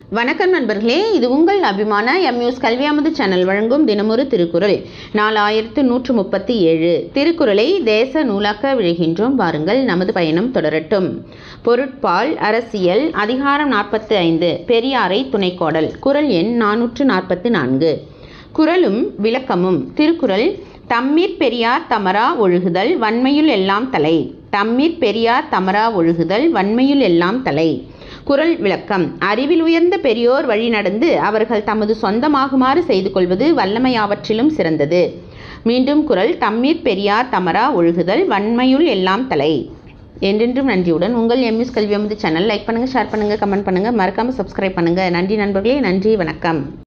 வணக்கம் நண்பர்களே இது உங்கள் அபிமான எம்யூஸ் கல்வியாமது சேனல் வழங்கும் தினமொரு திருக்குறள் நாலாயிரத்து நூற்று முப்பத்தி ஏழு திருக்குறளை தேச நூலாக்க விழுகின்றோம் வாருங்கள் நமது பயணம் தொடரட்டும் பொருட்பால் அரசியல் அதிகாரம் நாற்பத்தி ஐந்து பெரியாரை துணைக்கோடல் குறள் எண் நானூற்று நாற்பத்தி நான்கு குறளும் விளக்கமும் திருக்குறள் தம்மீர் பெரியார் தமரா ஒழுகுதல் வன்மையுள் எல்லாம் தலை தம்மீர் பெரியார் தமரா ஒழுகுதல் வன்மையுள் எல்லாம் தலை குறள் விளக்கம் அறிவில் உயர்ந்த பெரியோர் வழி நடந்து அவர்கள் தமது சொந்தமாகுமாறு செய்து கொள்வது வல்லமையாவற்றிலும் சிறந்தது மீண்டும் குறள் தம்மீர் பெரியார் தமரா ஒழுகுதல் வன்மையுள் எல்லாம் தலை என்றென்றும் நன்றியுடன் உங்கள் MS Kalvi Amudhu channel like பண்ணுங்கள் ஷேர் பண்ணுங்கள் கமெண்ட் பண்ணுங்கள் மறக்காமல் சப்ஸ்கிரைப் பண்ணுங்கள் நன்றி நண்பர்களே நன்றி வணக்கம்